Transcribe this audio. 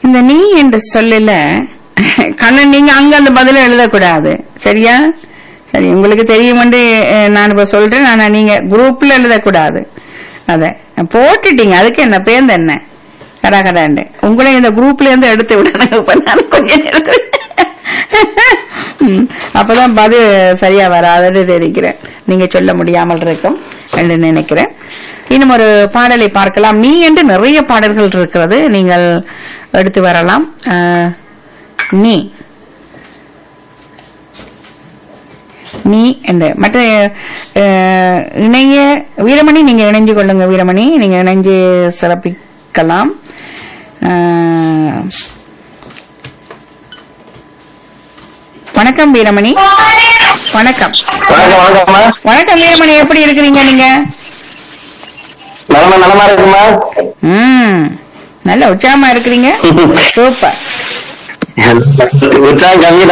இந்த நீ என்ற சொல்லல கண்ணன் நீங்க அங்க அந்த பதில எழுதக்கூடாது சரியா சரி உங்களுக்கு தெரியும் நான் இப்ப சொல்றேன் ஆனா நீங்க குரூப்ல எழுதக்கூடாது அத போட்டுட்டீங்க அதுக்கு என்ன பேர்ந்து என்ன கடா கடாண்டு உங்களை இந்த குரூப்ல இருந்து எடுத்து விடணும் இப்ப நான் கொஞ்ச நேரத்துல ம், அப்பதான் பதில் சரியா வராதுன்னு நினைக்கிறேன் நீங்க சொல்ல முடியாமல் இருக்கும் என்று நினைக்கிறேன் இன்னும் ஒரு பாடலை பார்க்கலாம் நீ என்று நிறைய பாடல்கள் இருக்கிறது நீங்கள் எடுத்து வரலாம் அஹ், நீ நீ என்று மற்ற அஹ், இணைய வீரமணி நீங்க இணைஞ்சு கொள்ளுங்க வீரமணி நீங்க இணைஞ்சு சிறப்பிக்கலாம் அஹ், வணக்கம் வீரமணி வணக்கம் வணக்கம் வணக்கம்மா வணக்கம் வீரமணி எப்படி இருக்கிறீங்க நீங்க நலமா நலமா இருக்குமா ம் நல்ல உற்சாகமா இருக்கிறீங்க சூப்பர் உற்சாகம் கம்மி